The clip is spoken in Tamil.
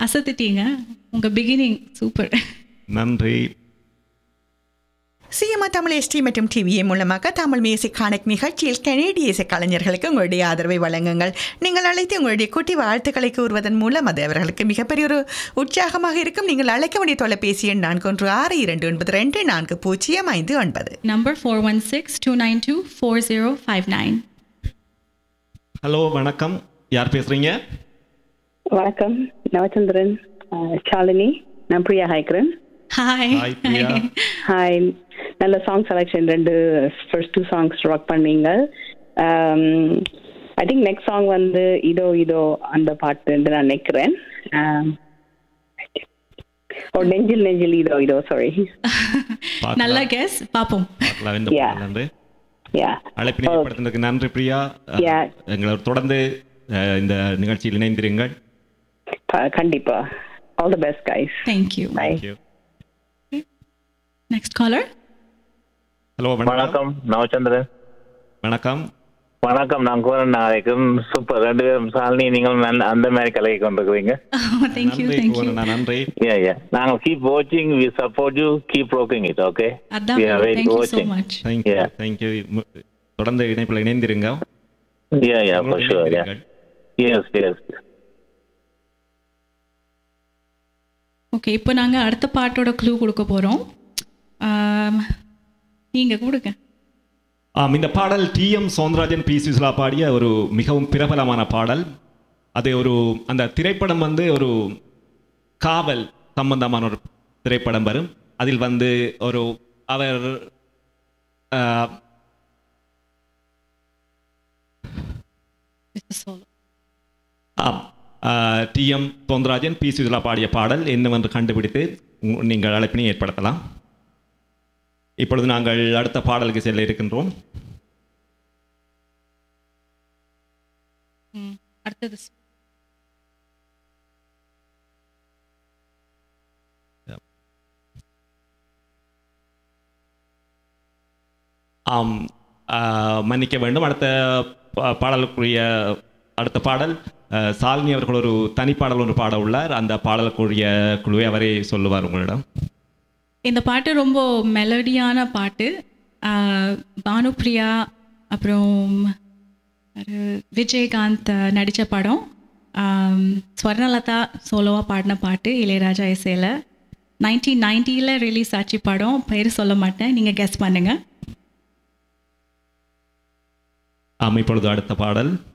அசத்துட்டீங்க உங்கள் பிகினிங் சூப்பர் நன்றி சிஎம்ஆ தமிழ் எஸ்டி மற்றும் டிவிஏ மூலமாக தமிழ் மியூசிக் கணக்கு நிகழ்ச்சியில் கனேடிய இசை கலைஞர்களுக்கு உங்களுடைய ஆதரவை வழங்குங்கள் நீங்கள் அழைத்து உங்களுடைய குட்டி வாழ்த்துக்களை கூறுவதன் மூலம் அது அவர்களுக்கு மிகப்பெரிய ஒரு உற்சாகமாக இருக்கும் நீங்கள் அழைக்க வேண்டிய தொலைபேசி எண் நான்கு ஒன்று ஆறு இரண்டு ஒன்பது ரெண்டு நான்கு பூஜ்ஜியம் ஐந்து ஒன்பது number four one six two nine two four zero five nine hello வணக்கம் யார் பேசுறீங்க வணக்கம் நவச்சந்திரன் அஹ், ஷாலினி நான் பிரியா ஹைக்கிறேன் ஹாய் ஹாய் பிரியா ஹாய் நல்ல சாங் செலெக்ஷன் ரெண்டு ஃபர்ஸ்ட் டூ சாங்ஸ் ராக் பண்ணீங்க ஐ திங்க் நெக்ஸ்ட் சாங் வந்து இதோ இதோ அந்த பாட்டுன்னு நான் நினைக்கிறேன் Um, ஓ நெஞ்சில் நெஞ்சில் இதோ இதோ சாரி நல்ல கெஸ் பார்ப்போம் பார்க்கலாம் இந்த Yeah. பாடல் நன்றி யா அழைப்பினை ஏற்படுத்தினதுக்கு நன்றி பிரியா Yeah. எங்களை தொடர்ந்து அஹ், இந்த நிகழ்ச்சியில் இணைந்திருங்கள் கண்டிப்பா all the best guys thank you bye Thank you. Next caller hello வணக்கம் வணக்கம் நவச்சந்திரன் வணக்கம் வணக்கம் நான் கூறன் நாளைக்கும் சூப்பர் ரெண்டு பேரும் சாலினி நீங்கள் நல்ல- அந்த மாதிரி கலகி கொண்டிருக்கிறீங்க தேங்க்யூ நன்றி தேங்க்யூ பூரணா, நன்றி yeah yeah நாங்கள் கீப் வாட்சிங் we support you keep rocking it okay அதான் we are very thank you so watching much thank you Yeah. Thank you தொடர்ந்து இணைப்பில் இணைந்திருங்க yeah yeah for உங்களோடு sure yeah இணைந்திருங்கள். yes yes ஓகே இப்போ நாங்கள் அடுத்த பாட்டோட க்ளூ கொடுக்க போகிறோம் நீங்கள் கொடுங்க ஆம் இந்த பாடல் T M Soundararajan P Susheela பாடிய ஒரு மிகவும் பிரபலமான பாடல் அது ஒரு அந்த திரைப்படம் வந்து ஒரு காவல் சம்பந்தமான ஒரு திரைப்படம் வரும் அதில் வந்து ஒரு அவர் ஆஹ், ஆம் T M Soundararajan P Susheela பாடிய பாடல் என்னவென்று கண்டுபிடித்து உங்க- நீங்கள் அழைப்பினை ஏற்படுத்தலாம் இப்பொழுது நாங்கள் அடுத்த பாடலுக்கு செல்ல இருக்கின்றோம் ம், அடுத்தது ஆம் ஆ, மன்னிக்க வேண்டும் அடுத்த பா- பாடலுக்குரிய அடுத்த பாடல் ஆ, சாலினி அவர்கள் ஒரு தனிப்பாடல் ஒன்று பாட உள்ளார் அந்த பாடலுக்குரிய குழுவை அவரே சொல்லுவார் உங்களிடம் இந்த பாட்டு ரொம்ப மெலடியான பாட்டு ஆஹ், பானுப்ரியா அப்புறம் ஒரு விஜயகாந்த் நடித்த படம் ஆம், ஸ்வர்ணலதா சோலோவாக பாடின பாட்டு இளையராஜா இசையில் நைன்டீன் நைன்ட்டியில் ரிலீஸ் ஆச்சு படம் பேர் சொல்ல மாட்டேன் நீங்கள் கெஸ் பண்ணுங்கள் ஆம் இப்பொழுது அடுத்த பாடல்